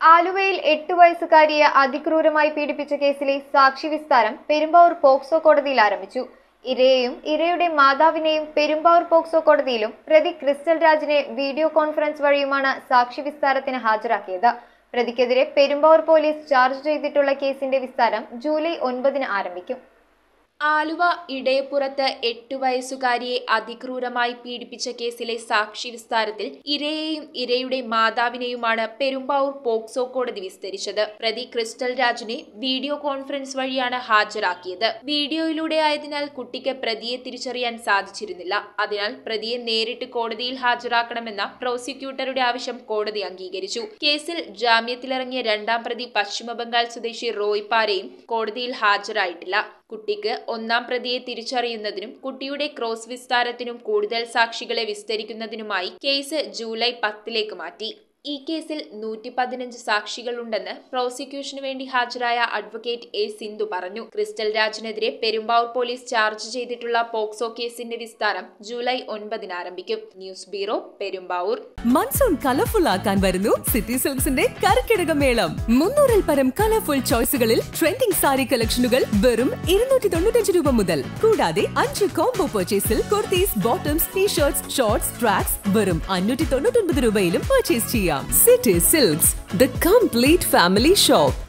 ആലുവയിൽ എട്ട് വയസ്സുകാരിയെ അതിക്രൂരമായി പീഡിപ്പിച്ച കേസിലെ സാക്ഷി വിസ്താരം പെരുമ്പാവൂർ പോക്സോ കോടതിയിൽ ആരംഭിച്ചു ഇരയെയും ഇരയുടെ മാതാവിനെയും പെരുമ്പാവൂർ പോക്സോ കോടതിയിലും പ്രതി ക്രിസ്റ്റൽ രാജിനെ വീഡിയോ കോൺഫറൻസ് വഴിയുമാണ് സാക്ഷി വിസ്താരത്തിന് ഹാജരാക്കിയത് പ്രതിക്കെതിരെ പെരുമ്പാവൂർ പോലീസ് ചാർജ് ചെയ്തിട്ടുള്ള കേസിന്റെ വിസ്താരം ജൂലൈ ഒൻപതിന് ആരംഭിക്കും ആലുവ ഇടയപ്പുറത്ത് എട്ടു വയസ്സുകാരിയെ അതിക്രൂരമായി പീഡിപ്പിച്ച കേസിലെ സാക്ഷി വിസ്താരത്തിൽ ഇരയെയും ഇരയുടെ മാതാവിനെയുമാണ് പെരുമ്പാവൂർ പോക്സോ കോടതി വിസ്തരിച്ചത് പ്രതി ക്രിസ്റ്റൽ രാജിനെ വീഡിയോ കോൺഫറൻസ് വഴിയാണ് ഹാജരാക്കിയത് വീഡിയോയിലൂടെ ആയതിനാൽ കുട്ടിക്ക് പ്രതിയെ തിരിച്ചറിയാൻ സാധിച്ചിരുന്നില്ല അതിനാൽ പ്രതിയെ നേരിട്ട് കോടതിയിൽ ഹാജരാക്കണമെന്ന പ്രോസിക്യൂട്ടറുടെ ആവശ്യം കോടതി അംഗീകരിച്ചു കേസിൽ ജാമ്യത്തിലിറങ്ങിയ രണ്ടാം പ്രതി പശ്ചിമബംഗാൾ സ്വദേശി റോയ് പാരയും കോടതിയിൽ ഹാജരായിട്ടില്ല കുട്ടിക്ക് ഒന്നാം പ്രതിയെ തിരിച്ചറിയുന്നതിനും കുട്ടിയുടെ ക്രോസ് വിസ്താരത്തിനും കൂടുതൽ സാക്ഷികളെ വിസ്തരിക്കുന്നതിനുമായി കേസ് ജൂലൈ പത്തിലേക്ക് മാറ്റി ഈ കേസിൽ നൂറ്റി പതിനഞ്ച് സാക്ഷികളുണ്ടെന്ന് പ്രോസിക്യൂഷന് വേണ്ടി ഹാജരായ അഡ്വക്കേറ്റ് എ സിന്ധു പറഞ്ഞു ക്രിസ്റ്റൽ രാജിനെതിരെ പെരുമ്പാവൂർ പോലീസ് ചാർജ് ചെയ്തിട്ടുള്ള പോക്സോ കേസിന്റെ വിസ്താരം ജൂലൈ ഒൻപതിന് ആരംഭിക്കും news bureau Perumbavoor monsoon colourful ആക്കാൻ വരുന്നു സിറ്റി സിൽക്സിന്റെ കരക്കിടക മേളം മുന്നൂറിൽ പരം കളർഫുൾ ചോയ്സുകളിൽ ട്രെൻഡിംഗ് സാരി കളക്ഷനുകൾ വെറും ഇരുന്നൂറ്റി തൊണ്ണൂറ്റഞ്ച് രൂപ മുതൽ കൂടാതെ അഞ്ച് കോംബോ പർച്ചേസിൽ kurtis bottoms T-shirts shorts tracks വെറും അഞ്ഞൂറ്റി തൊണ്ണൂറ്റൊൻപത് രൂപയിലും പർച്ചേസ് ചെയ്യാം City Silks the complete family shop